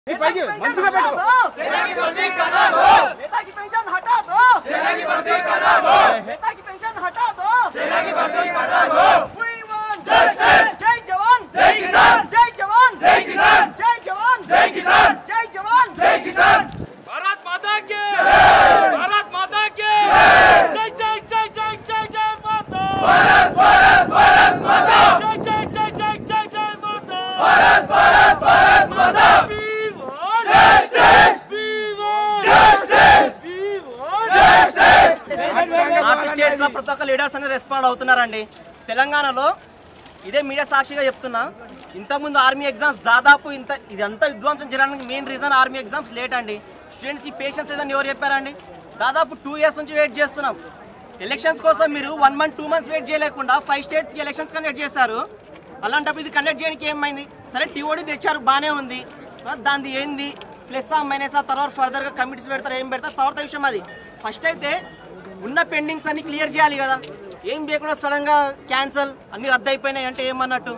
పైకి మంచిగా పెట్టు सेना की भर्ती करा दो नेता की पेंशन हटा दो सेना की भर्ती करा दो नेता की पेंशन हटा दो सेना की भर्ती करा दो We want justice जय जवान जय किसान जय जवान जय किसान जय जवान जय किसान जय जवान जय किसान भारत माता के भारत माता के जय जय जय जय जय जय माता भारत भारत भारत माता जय जय जय जय जय जय माता भारत भारत भारत माता we want justice we want justice we want justice north states లో ప్రతి ఒక్క లీడర్స్ అనేది రెస్పాండ్ అవుతున్నారండి తెలంగాణలో ఇదే మీడియా సాక్షిగా చెప్తున్నా ఇంతకుముందు ఆర్మీ ఎగ్జామ్స్ దాదాపు ఇంత ఇదంతా విధ్వంసం జరగడానికి main reason army exams late అండి స్టూడెంట్స్ ఈ పేషెన్స్ లేదని ఎవరు చెప్పారండి దాదాపు టూ ఇయర్స్ నుంచి వెయిట్ చేస్తున్నాం ఎలక్షన్స్ కోసం మీరు one month two months wait చేయలేకుండా ఫైవ్ స్టేట్స్కి ఎలక్షన్స్ కండక్ట్ చేశారు అలాంటప్పుడు ఇది కండక్ట్ చేయడానికి ఏమైంది సరే టీఓడి తెచ్చారు బాగానే ఉంది ఆ, దానిది ఏంది ప్లస్ ఆ మైనస్ ఆ తర్వాత ఫర్దర్గా కమిటీస్ పెడతారు ఏం పెడతారు తర్వాత విషయం అది ఫస్ట్ అయితే ఉన్న పెండింగ్స్ అన్ని క్లియర్ చేయాలి కదా ఏం చేయకుండా సడన్గా క్యాన్సల్ అన్ని రద్దు అయిపోయినాయి అంటే ఏమన్నట్టు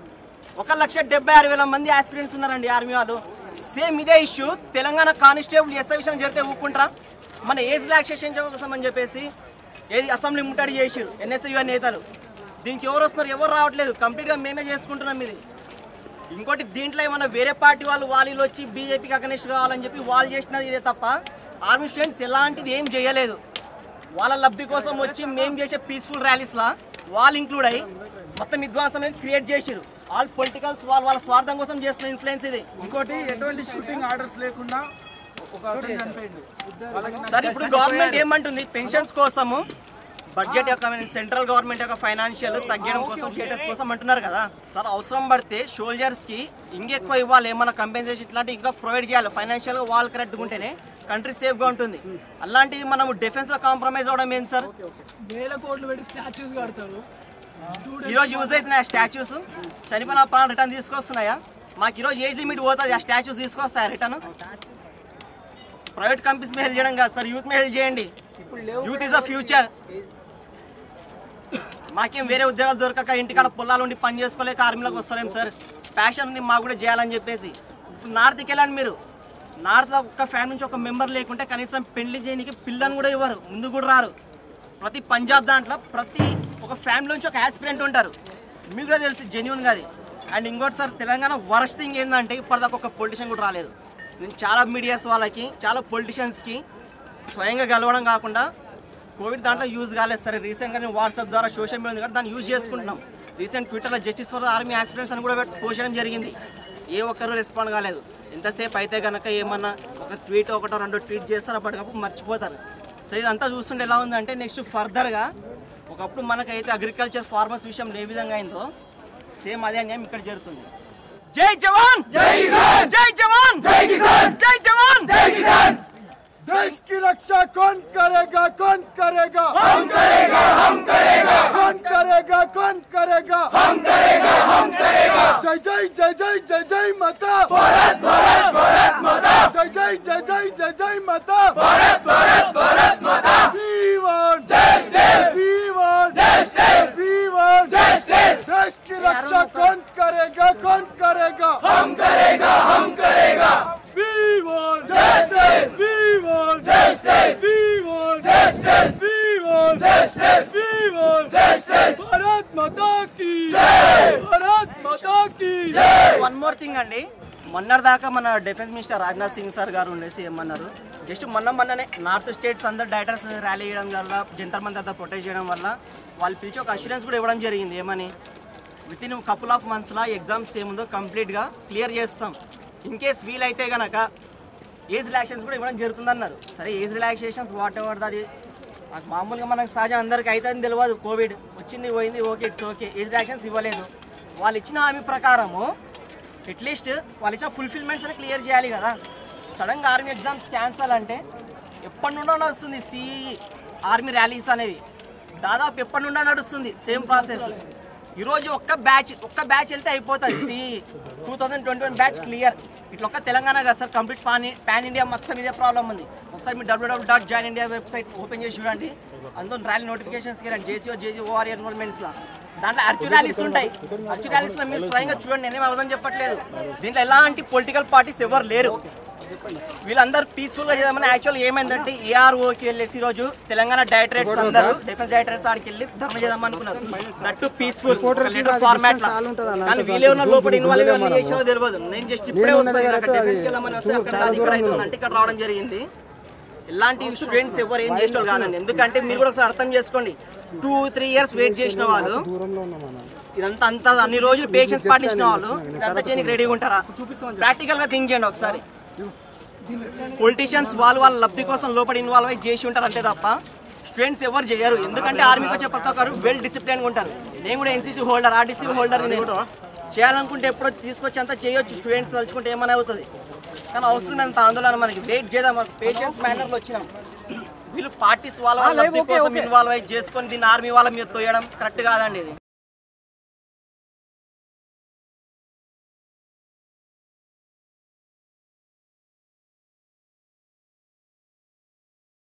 ఒక లక్ష డెబ్బై ఆరు వేల మంది ఆస్పిరెంట్స్ ఉన్నారండి ఆర్మీ వాళ్ళు సేమ్ ఇదే ఇష్యూ తెలంగాణ కానిస్టేబుల్ ఎస్ఐ విషయం జరిగితే ఊపుకుంటారా మన ఏజ్ రిలాక్సేషన్ కోసం అని చెప్పేసి ఏది అసెంబ్లీ ముట్టడి చేసిరు ఎన్ఎస్ఐ నేతలు దీనికి ఎవరు వస్తారు ఎవరు రావట్లేదు కంప్లీట్గా మేమే చేసుకుంటున్నాం ఇది ఇంకోటి దీంట్లో ఏమన్నా వేరే పార్టీ వాళ్ళు వాళ్ళు వచ్చి బీజేపీకి అగనిస్ట్ కావాలని చెప్పి వాళ్ళు చేసినది ఇదే తప్ప ఆర్మీ స్టూడెంట్స్ ఎలాంటిది ఏం చేయలేదు వాళ్ళ లబ్ధి కోసం వచ్చి మేము చేసే పీస్ఫుల్ ర్యాలీస్లా వాళ్ళు ఇంక్లూడ్ అయ్యి మొత్తం విధ్వంసం అనేది క్రియేట్ చేసిరు ఆల్ పొలిటికల్స్ వాళ్ళు వాళ్ళ స్వార్థం కోసం చేస్తున్న ఇన్ఫ్లుయెన్స్ ఇది ఇంకోటి ఎటువంటి షూటింగ్ ఆర్డర్స్ లేకుండా ఒక అతను చనిపోయిండు వాళ్ళకి సార్ ఇప్పుడు గవర్నమెంట్ ఏమంటుంది పెన్షన్స్ కోసము బడ్జెట్ యొక్క సెంట్రల్ గవర్నమెంట్ యొక్క ఫైనాన్షియల్ తగ్గడం కోసం స్టేటస్ కోసం అంటున్నారు కదా సార్ అవసరం పడితే సోల్జర్స్ కి ఇంకెక్కువ ఇవ్వాలి ఏమన్నా కంపెన్సేషన్ ఇట్లాంటి ఇంకా ప్రొవైడ్ చేయాలి ఫైనాన్షియల్ గా వాళ్ళు కరెక్ట్గా ఉంటేనే కంట్రీ సేఫ్ గా ఉంటుంది అలాంటిది మనం డిఫెన్స్ లో కాంప్రమైజ్ అవడం ఏంటి సార్ వేల కోట్లు పెట్టి స్టాచ్యూస్ కడతారు ఈ రోజు యూజ్ అవుతున్నాయి ఆ స్టాచ్యూస్ చనిపోయిన ప్రాణం రిటర్న్ తీసుకొస్తున్నాయా మాకు ఈ రోజు ఏజ్ లిమిట్ పోతుంది ఆ స్టాచ్యూస్ తీసుకొస్తాయా రిటర్న్ ప్రైవేట్ కంపెనీస్ మీద హెల్ప్ చేయడం కాదు సార్ యూత్ మీద హెల్ప్ చేయండి యూత్ ఇస్ అ ఫ్యూచర్ మాకేం వేరే ఉద్యోగాలు దొరకక ఇంటికాడ పొలాలు ఉండి పని చేసుకోలేక ఆర్మీలోకి వస్తలేం సార్ ప్యాషన్ ఉంది మాకు కూడా చేయాలని చెప్పేసి ఇప్పుడు నార్త్కి వెళ్ళండి మీరు నార్త్లో ఒక్క ఫ్యామిలీ నుంచి ఒక మెంబర్ లేకుంటే కనీసం పెళ్లి చేయడానికి పిల్లని కూడా ఇవ్వరు ముందు కూడా రారు ప్రతి పంజాబ్ దాంట్లో ప్రతి ఒక ఫ్యామిలీ నుంచి ఒక యాస్పిరెంట్ ఉంటారు మీకు కూడా తెలుసు జెన్యున్ అది అండ్ ఇంకోటి సార్ తెలంగాణ వరస్ట్ థింగ్ ఏంటంటే ఇప్పటిదాకా ఒక పొలిటీషియన్ కూడా రాలేదు నేను చాలా మీడియాస్ వాళ్ళకి చాలా పొలిటీషియన్స్కి స్వయంగా గెలవడం కాకుండా కోవిడ్ దాంట్లో యూజ్ కాలేదు సరే రీసెంట్గా నేను వాట్సాప్ ద్వారా సోషల్ మీడియా ఉంది కాబట్టి దాన్ని యూజ్ చేసుకుంటున్నాం రీసెంట్ ట్విట్టర్లో justice for the army aspirants అని కూడా పెట్టి పోస్ట్ చేయడం జరిగింది ఏ ఒక్కరు రెస్పాండ్ కాలేదు ఎంతసేపు అయితే కనుక ఏమన్నా ఒక ట్వీట్ ఒకటో రెండో ట్వీట్ చేస్తారు అప్పటికప్పుడు మర్చిపోతారు సో ఇదంతా చూస్తుంటే ఎలా ఉందంటే నెక్స్ట్ ఫర్దర్గా ఒకప్పుడు మనకైతే అగ్రికల్చర్ ఫార్మర్స్ విషయం ఏ విధంగా అయిందో సేమ్ అదే అన్యాయం ఇక్కడ జరుగుతుంది జై జవాన్ జై కిసాన్ జై జవాన్ జై కిసాన్ జై జవాన్ జై కిసాన్ देश की रक्षा कौन करेगा कौन करेगा हम करेगा हम करेगा कौन करेगा कौन करेगा हम करेगा हम करेगा जय जय जय जय जय जय माता भारत भारत भारत माता जय जय जय जय जय जय माता भारत भारत भारत माता we want justice we want justice we want justice देश की रक्षा कौन करेगा कौन करेगा हम करेगा हम करेगा we want justice we want justice we want justice we want justice we want justice Bharat माता की जय भारत माता की जय వన్ మోర్ థింగ్ అండి మొన్నటిదాకా మన defence minister Rajnath Singh sir గారు ఉండేసి ఏమన్నారు జస్ట్ మొన్న మొన్ననే నార్త్ స్టేట్స్ అందరు డైరెక్టర్స్ ర్యాలీ చేయడం వల్ల జంతర్ మంతర్ ప్రొటెక్ట్ చేయడం వల్ల వాళ్ళు పిలిచి ఒక అష్యూరెన్స్ కూడా ఇవ్వడం జరిగింది ఏమని విత్ ఇన్ కపుల్ ఆఫ్ మంత్స్లో ఎగ్జామ్స్ ఏముందో కంప్లీట్గా క్లియర్ చేస్తాం ఇన్ కేస్ వీలైతే గనక ఏజ్ రిలాక్సేషన్స్ కూడా ఇవ్వడం జరుగుతుందన్నారు సరే ఏజ్ రిలాక్సేషన్స్ వాట్ ఎవర్ అది నాకు మామూలుగా మనకు సహజం అందరికి అయితే అని తెలియదు కోవిడ్ వచ్చింది పోయింది okay it's okay age relaxations ఇవ్వలేదు వాళ్ళు ఇచ్చిన హామీ ప్రకారము అట్లీస్ట్ వాళ్ళు ఇచ్చిన ఫుల్ఫిల్మెంట్స్ అని క్లియర్ చేయాలి కదా సడన్గా ఆర్మీ ఎగ్జామ్స్ క్యాన్సల్ అంటే ఎప్పటి నుండో నడుస్తుంది సిఈ ఆర్మీ ర్యాలీస్ అనేవి దాదాపు ఎప్పటి నుండో నడుస్తుంది సేమ్ ప్రాసెస్ ఈరోజు ఒక్క బ్యాచ్ ఒక్క బ్యాచ్ వెళ్తే అయిపోతుంది CE two thousand twenty one batch clear ఇట్లా ఒక్క తెలంగాణ కదా sir complete pan pan India మొత్తం ఇదే ప్రాబ్లం ఉంది ఒకసారి మీరు W W dot join India website open చేసి చూడండి అందులో ర్యాలీ నోటిఫికేషన్స్కి రండి జేసీఓ జేసీ ఓఆర్ ఎన్రోల్మెంట్స్లో దాంట్లో అర్జు ర్యాలీస్ ఉంటాయి అర్జు ర్యాలీస్ లో మీరు స్వయంగా చూడండి నేనేం అవదని చెప్పట్లేదు దీంట్లో ఎలాంటి పొలిటికల్ పార్టీస్ ఎవరు లేరు వీళ్ళందరూ పీస్ఫుల్ గా చేద్దామని యాక్చువల్ ఏమైందంటే ఏఆర్ఓకి వెళ్ళేసి ఈ రోజు తెలంగాణ డైరెక్టరేట్స్ అందరూ డిఫెన్స్ డైరెక్టరేట్స్ ఆడికి వెళ్ళి ధర్మ చేద్దాం అనుకున్నారు దట్టు పీస్ఫుల్ ఫార్మాట్ కానీ వీళ్ళే ఉన్న లోపల ఇన్వాల్వ్ చేసినో తెలియదు నేను జస్ట్ ఇప్పుడే వస్తాను డిఫెన్స్ వెళ్దామని వస్తే అక్కడ కాదు, ఇక్కడ అవుతుంది అంటే ఇక్కడ రావడం జరిగింది ఇలాంటి స్టూడెంట్స్ ఎవరు ఏం చేసిన కాదండి ఎందుకంటే మీరు కూడా ఒకసారి అర్థం చేసుకోండి టూ త్రీ ఇయర్స్ వెయిట్ చేసిన వాళ్ళు ఇదంతా అంతా అన్ని రోజులు పేషెన్స్ పాటించిన వాళ్ళు ఇదంతా చేయడానికి రెడీగా ఉంటారా ప్రాక్టికల్ గా థింక్ చేయండి ఒకసారి పొలిటీషియన్స్ వాళ్ళు వాళ్ళ లబ్ధి కోసం లోపల ఇన్వాల్వ్ అయ్యి చేసి ఉంటారు అంతే తప్ప స్టూడెంట్స్ ఎవరు చేయరు ఎందుకంటే ఆర్మీకి వచ్చే ప్రతి ఒక్కరు వెల్ డిసిప్లైన్ ఉంటారు నేను కూడా ఎన్సీసీ హోల్డర్ ఆర్టీసీ హోల్డర్ నేను చేయాలనుకుంటే ఎప్పుడో తీసుకొచ్చి అంతా చేయొచ్చు స్టూడెంట్స్ తలుచుకుంటే ఏమైనా అవుతుంది కానీ అవసరం అంత ఆందోళన మనకి వెయిట్ చేద్దాం పేషెన్స్ మేనర్లో వచ్చినాం వీళ్ళు పార్టీస్ వాళ్ళ వాళ్ళ లబ్ధి కోసం ఇన్వాల్వ్ అయ్యి చేసుకొని దీన్ని ఆర్మీ వాళ్ళ మీద తోయడం కరెక్ట్ కాదండి ఇది